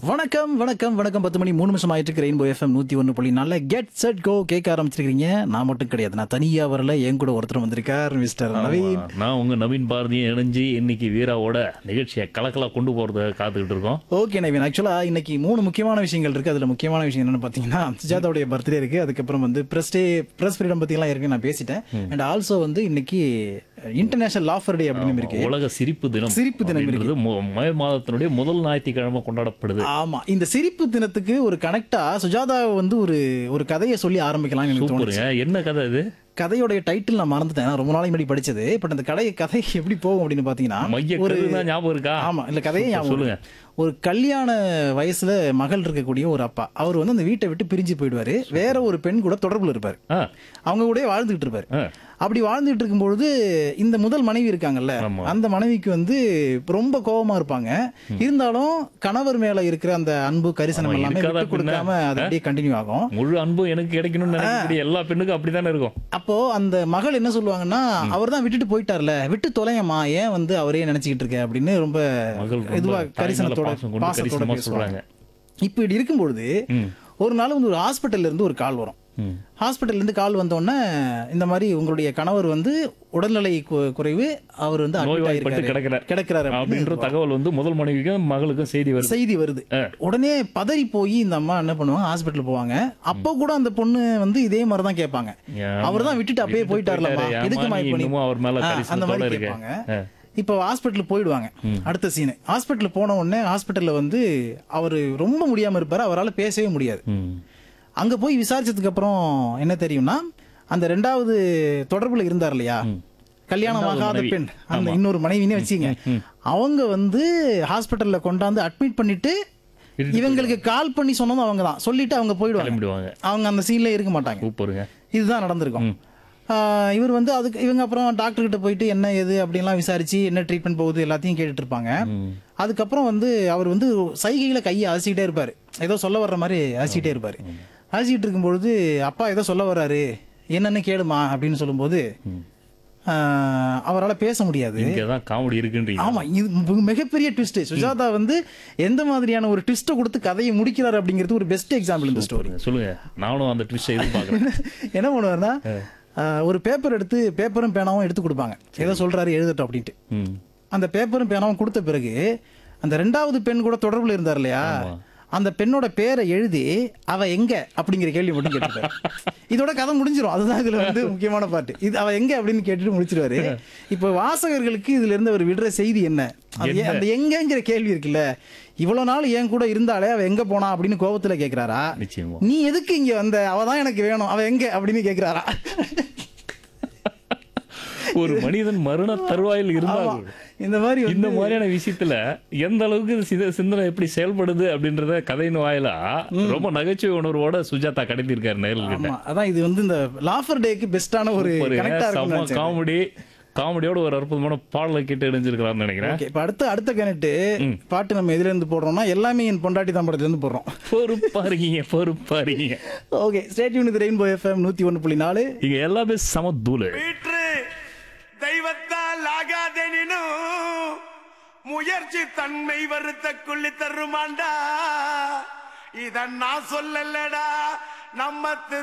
வணக்கம் வணக்கம் வணக்கம் பத்து மணி மூணு நிமிஷம் ஆயிட்டு இருக்கு ரெயின்போ எஃப்எம் நூத்தி ஒன்று புள்ளி நாலு கெட் செட் கோ கேட்க ஆரம்பிச்சிருக்கீங்க நான் மட்டும் கிடையாது நான் தனியா வரல என் கூட ஒருத்தர் வந்திருக்கார் மிஸ்டர் நவீன் ஆமா. நான் உங்க நவீன் பாரதியும் இணைஞ்சு இன்னைக்கு வீராவோட நிகழ்ச்சியை கலக்கலா கொண்டு போறத காத்துக்கிட்டு இருக்கோம் ஓகே நவீன் ஆக்சுவலா இன்னைக்கு மூணு முக்கியமான விஷயங்கள் இருக்கு அதுல முக்கியமான விஷயம் என்னன்னு பாத்தீங்கன்னா சுஜாதாவுடைய பர்த்டே இருக்கு அதுக்கப்புறம் வந்து பிரஸ் டே பிரஸ் ஃப்ரீடம் பத்தி எல்லாம் இருக்கு நான் பேசிட்டேன் அண்ட் ஆல்சோ வந்து இன்னைக்கு இன்டர்நேஷனல் லாஃபர் டே அப்படின்னு இருக்கு உலக சிரிப்பு தினம் சிரிப்பு தினம் அப்படின்றது மு- மே மாதத்தினுடைய முதல் ஞாயிற்றுக்கிழமை கொண்டாடப்படுது ஆமா இந்த சிரிப்பு தினத்துக்கு ஒரு கனெக்டா சுஜாதா வந்து ஒரு ஒரு கதையை சொல்லி ஆரம்பிக்கலாம் எனக்கு தோணுச்சு சூப்பருங்க என்ன கதை இது கதையோடைய டைட்டில் நான் மறந்துட்டேன் நான் ரொம்ப நாளைக்கு முன்னாடி படிச்சது பட் அந்த கதை கதை எப்படி போகும் அப்படின்னு பாத்தீங்கன்னா மைய ஒரு கருதான் ஞாபகம் இருக்கா ஆமா இல்ல கதையே ஞாபகம் சொல்லுங்க. இருக்கு. ஒரு கல்யாண வயசுல மகள் இருக்கக்கூடிய ஒரு அப்பா அவர் வந்து அந்த வீட்டை விட்டு பிரிஞ்சு போயிடுவாரு வேற ஒரு பெண் கூட தொடர்புல இருப்பாரு ஆ, அவங்க கூடயே வாழ்ந்துகிட்டு இருப்பாரு ஆ. அப்படி வாழ்ந்துட்டு இருக்கும்பொழுது இந்த முதல் மனைவி இருக்காங்கல்ல ஆமா. அந்த மனைவிக்கு வந்து ரொம்ப கோபமா இருப்பாங்க இருந்தாலும் கணவர் மேல இருக்கிற அந்த அன்பு கரிசனம் ஆமா, எல்லாமே இருக்காதா விட்டு கொடுக்காம அது அப்படியே கண்டினியூ ஆகும் முழு அன்பும் எனக்கு கிடைக்கணும்னு நினைக்கக்கூடிய எல்லா பெண்ணுக்கும் அப்படித்தானே இருக்கும் அப்போ அந்த மகள் என்ன சொல்லுவாங்கன்னா அவர் தான் விட்டுட்டு போயிட்டார்ல விட்டு தொலையம்மா ஏன் வந்து அவரே நினைச்சுக்கிட்டு இருக்க அப்படின்னு ரொம்ப மகள் ரொம்ப இதுவா தாய் மேல கரிசனத்தோட பாசம் கொண்டு பாசத்தோட கரிசனமா பேசுவாங்க சொல்றாங்க. இப்போ இப்படி இருக்கும்பொழுது ம். ஒரு நாள் வந்து ஒரு ஹாஸ்பிட்டல்ல இருந்து ஒரு கால் வரும் ம். ஹாஸ்பிட்டல்ல இருந்து கால் வந்த உடனே இந்த மாதிரி உங்களுடைய கணவர் வந்து உடல்நிலை கு- குறைவு அவர் வந்து admit நோய்வாய்ப்பட்டு ஆயிருக்காரு. கிடக்கிறார் கிடக்கிறாரு அப்படின்னு அப்படின்ற தகவல் வந்து முதல் மனைவிக்கும் மகளுக்கும் செய்தி வருது செய்தி வருது உடனே பதறி போய் இந்த அம்மா என்ன பண்ணுவாங்க ஹாஸ்பிட்டல் போவாங்க அப்போ கூட அந்த பொண்ணு வந்து இதே மாதிரி தான் கேட்பாங்க ஏம்மா, அவர் தான் விட்டுட்டு அப்படியே விட்டுட்டு போயிட்டார்லம்மா போயிட்டாரு, எதுக்குமா ஏம்மா, இப்போ நீ- இன்னமும் அவர் மேல ஆ, அந்த கரிசனத்தோட மாதிரி இருக்க. கேட்பாங்க ஆ. இப்போ ஹாஸ்பிட்டல் போயிடுவாங்க அடுத்த சீனு ஹாஸ்பிட்டல் போன உடனே ஹாஸ்பிட்டல்ல வந்து அவர் ரொம்ப முடியாம இருப்பாரு அவரால் பேசவே முடியாது ம். அங்க போய் விசாரிச்சதுக்கு அப்புறம் என்ன தெரியும்னா அந்த ரெண்டாவது தொடர்புல இருந்தார் இல்லையா கல்யாணம் ரெண்டாவது ஆகாத மனைவி. பெண் அந்த இன்னொரு மனைவினே வச்சுங்க அவங்க வந்து ஹாஸ்பிட்டல்ல கொண்டாந்து அட்மிட் பண்ணிட்டு இழுத்துட்டு இவங்களுக்கு கால் பண்ணி சொன்னதும் அவங்க தான் சொல்லிட்டு அவங்க போயிடுவாங்க கிளம்பிடுவாங்க அவங்க அந்த சீன்ல இருக்க மாட்டாங்க சூப்பருங்க இதுதான் நடந்திருக்கும் ஆஹ் இவர் வந்து அதுக்கு இவங்க அப்புறம் டாக்டர் கிட்ட போயிட்டு என்ன ஏது அப்படின்லாம் விசாரிச்சு என்ன ட்ரீட்மெண்ட் போகுது எல்லாத்தையும் கேட்டுட்டு இருப்பாங்க அதுக்கப்புறம் வந்து அவர் வந்து சைகையில கையை அசைக்கிட்டே இருப்பாரு ஏதோ சொல்ல வர்ற மாதிரி அசைக்கிட்டே இருப்பாரு அசைக்கிட்டு இருக்கும்பொழுது அப்பா ஏதோ சொல்ல வர்றாரு என்னன்னு கேளுமா அப்படின்னு சொல்லும்போது அவரால் பேச முடியாது இங்கதான் காமெடி இருக்குன்றீங்க ஆமா இது மிக- மிகப்பெரிய ட்விஸ்ட் சுஜாதா வந்து எந்த மாதிரியான ஒரு ட்விஸ்ட்டை கொடுத்து கதையை முடிக்கிறார் அப்படிங்கிறது ஒரு பெஸ்ட் எக்ஸாம்பிள் இந்த ஸ்டோரி சொல்லுங்க, சொல்லுங்க நானும் அந்த ட்விஸ்ட் எதிர்பார்க்கறேன் என்ன பண்ணுவாருன்னா ஆஹ், ஒரு பேப்பர் எடுத்து பேப்பரும் பேனாவும் எடுத்து கொடுப்பாங்க ஏதோ சொல்றாரு எழுதட்டும் அப்படின்ட்டு ம். அந்த பேப்பரும் பேனாவும் கொடுத்த பிறகு அந்த ரெண்டாவது பெண் கூட தொடர்புல இருந்தார் இல்லையா அந்த பெண்ணோட பேரை எழுதி அவ எங்க அப்படிங்கிற கேள்வி மட்டும் கேட்டுப்பாரு இதோட கதை முடிஞ்சிரும் அதுதான் இதுல வந்து முக்கியமான பாட்டு இது அவ எங்க அப்படின்னு கேட்டுட்டு முடிச்சிருவாரு இப்போ வாசகர்களுக்கு இதுல இருந்து அவர் விடுற செய்தி என்ன அது ஏன் அந்த எங்கங்கிற கேள்வி இருக்குல்ல இவ்வளவு நாள் என் கூட இருந்தாலே அவ எங்க போனா அப்படின்னு கோபத்துல கேக்குறாரா நிச்சயமா நீ எதுக்கு இங்க வந்த அவ தான் எனக்கு வேணும் அவ எங்க அப்படின்னு கேக்குறாரா ஒரு மனிதன் மரண தருவாயில் இருந்தால் இந்த மாதிரி வந்து- இந்த மாதிரியான விஷயத்துல எந்த அளவுக்கு சித சிந்தனை எப்படி செயல்படுது அப்படின்றத கதையின் வாயிலா ரொம்ப நகைச்சுவை உணர்வோட சுஜாதா கடத்திருக்காரு நேரில் ஆமா அதான் இது வந்து இந்த லாஃபர் டேக்கு பெஸ்டான ஒரு கனெக்டா செம்ம இருக்கும் காமெடி காமெடியோட ஒரு அற்புதமான பாடலை கேட்டு இணைஞ்சிருக்கலாம்னு நினைக்கிறேன் ஓகே இப்போ அடுத்த அடுத்த கனெக்ட் பாட்டு நம்ம எதுல இருந்து போடுறோம்னா எல்லாமே என் பொண்டாட்டி தான் படத்துல இருந்து போடுறோம் பொறுப்பா இருக்கீங்க பொறுப்பா இருக்கீங்க okay state unit rainbow FM நூத்தி ஒன்று புள்ளி நாலு இங்க எல்லாமே சம தூளு வீற்று தெய்வத்தால் ஆகாதெனினும் முயற்சி தன்மை வருத்த கொள்ளி தருமாண்டா இத நான் சொல்லலடா நம்ம திரு